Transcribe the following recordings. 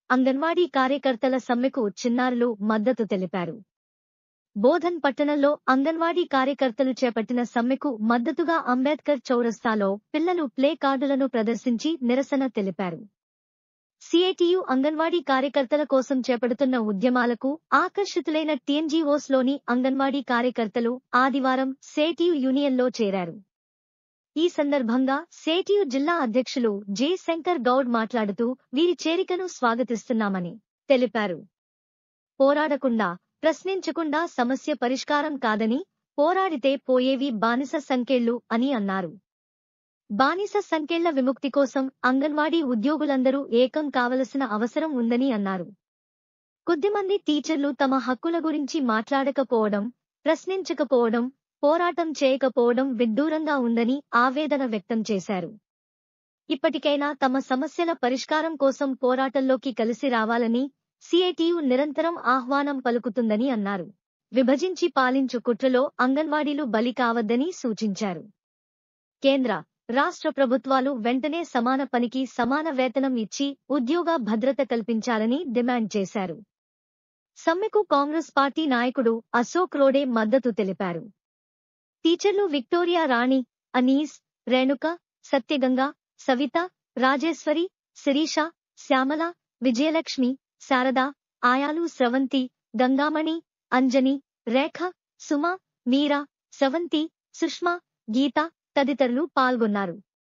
అంగన్వాడీ కార్యకర్తల సమ్మెకు చిన్నారులు మద్దతు తెలిపారు బోధన్ పట్టణంలో అంగన్వాడీ కార్యకర్తలు చేపట్టిన సమ్మెకు మద్దతుగా అంబేద్కర్ చౌరస్తాలో పిల్లలు ప్లే కార్డులను ప్రదర్శించి నిరసన తెలిపారు సిఐటియు అంగన్వాడీ కార్యకర్తల కోసం చేపడుతున్న ఉద్యమాలకు ఆకర్షితులైన టీఎన్జీఓస్ లోని అంగన్వాడీ కార్యకర్తలు ఆదివారం సేటియు యూనియన్లో చేరారు ఈ సందర్భంగా సేటియు జిల్లా అధ్యక్షులు జె శంకర్ గౌడ్ మాట్లాడుతూ వీరి చేరికను స్వాగతిస్తున్నామని తెలిపారు పోరాడకుండా ప్రశ్నించకుండా సమస్య పరిష్కారం కాదని పోరాడితే పోయేవి బానిస సంకెళ్ళు అని అన్నారు బానిస సంకెళ్ల విముక్తి కోసం అంగన్వాడీ ఉద్యోగులందరూ ఏకం కావలసిన అవసరం ఉందని అన్నారు కొద్దిమంది టీచర్లు తమ హక్కుల గురించి మాట్లాడకపోవడం ప్రశ్నించకపోవడం పోరాటం చేయకపోవడం విడ్డూరంగా ఉందని ఆవేదన వ్యక్తం చేశారు ఇప్పటికైనా తమ సమస్యల పరిష్కారం కోసం పోరాటంలోకి కలిసి రావాలని సిఐటియు నిరంతరం ఆహ్వానం పలుకుతుందని అన్నారు విభజించి పాలించు కుట్రలో అంగన్వాడీలు బలి కావద్దని సూచించారు కేంద్ర రాష్ట్ర ప్రభుత్వాలు వెంటనే సమాన పనికి సమాన వేతనం ఇచ్చి ఉద్యోగ భద్రత కల్పించాలని డిమాండ్ చేశారు సమ్మెకు కాంగ్రెస్ పార్టీ నాయకుడు అశోక్ రోడే మద్దతు తెలిపారు టీచర్లు విక్టోరియా రాణి అనీస్ రేణుక సత్యగంగ సవిత రాజేశ్వరి శిరీష శ్యామల విజయలక్ష్మి శారద ఆయాలు స్రవంతి గంగామణి అంజని రేఖ సుమ మీరా స్రవంతి సుష్మా గీత తదితరులు పాల్గొన్నారు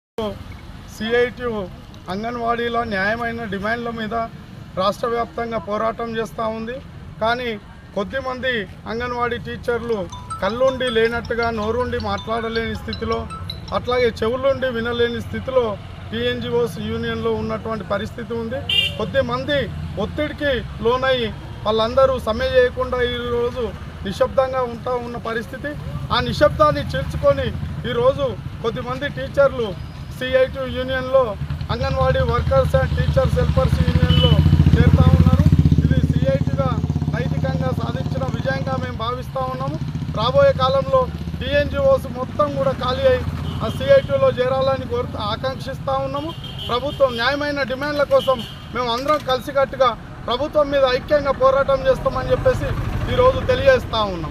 సిఐటి అంగన్వాడీల న్యాయమైన డిమాండ్ల మీద రాష్ట్ర వ్యాప్తంగా పోరాటం చేస్తూ ఉంది కానీ కొద్దిమంది అంగన్వాడీ టీచర్లు కళ్ళుండి లేనట్టుగా నోరుండి మాట్లాడలేని స్థితిలో అట్లాగే చెవులుండి వినలేని స్థితిలో టీఎన్జిఓస్ యూనియన్లో ఉన్నటువంటి పరిస్థితి ఉంది కొద్దిమంది ఒత్తిడికి లోనయ్యి వాళ్ళందరూ సమ్మె చేయకుండా ఈరోజు నిశ్శబ్దంగా ఉంటా ఉన్న పరిస్థితి ఆ నిశ్శబ్దాన్ని చీల్చుకొని ఈరోజు కొద్దిమంది టీచర్లు సిఐటి యూనియన్లో anganwadi workers and teachers helpers యూనియన్లో చేరుతా ఉన్నారు ఇది సిఐటిగా నైతికంగా సాధించిన విజయంగా మేము భావిస్తూ ఉన్నాము రాబోయే కాలంలో టీఎన్జిఓస్ మొత్తం కూడా ఖాళీ అయి ఆ సిఐటిలో చేరాలని కోరుతూ ఆకాంక్షిస్తూ ఉన్నాము ప్రభుత్వం న్యాయమైన డిమాండ్ల కోసం మేము అందరం కలిసికట్టుగా ప్రభుత్వం మీద ఐక్యంగా పోరాటం చేస్తామని చెప్పేసి ఈరోజు తెలియజేస్తూ ఉన్నాం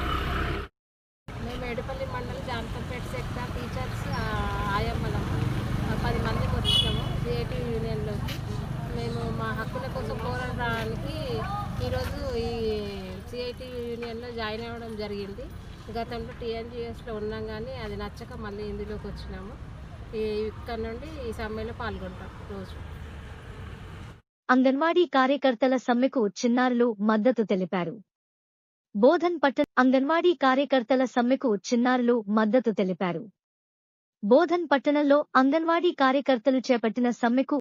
మేము ఎడపల్లి మండలి జానపదపేట సెక్టర్ టీచర్స్ ఆ, ఆయమ్మలం ఆ, పది మందికి వచ్చినాము సిఐటి యూనియన్లోకి మేము మా హక్కుల కోసం పోరాడడానికి ఈరోజు ఈ సిఐటి యూనియన్లో జాయిన్ అవ్వడం జరిగింది గతంలో టీఎన్జిఎస్లో ఉన్నాం కానీ అది నచ్చక మళ్ళీ ఇందులోకి వచ్చినాము ఈ ఇక్కడ నుండి ఈ సమ్మెలో పాల్గొంటాం రోజు అంగన్వాడీ కార్యకర్తల సమ్మెకు చిన్నారులు మద్దతు తెలిపారు బోధన్ పట్టణ అంగన్వాడీ కార్యకర్తల సమ్మెకు చిన్నారులు మద్దతు తెలిపారు బోధన్ పట్టణంలో అంగన్వాడీ కార్యకర్తలు చేపట్టిన సమ్మెకు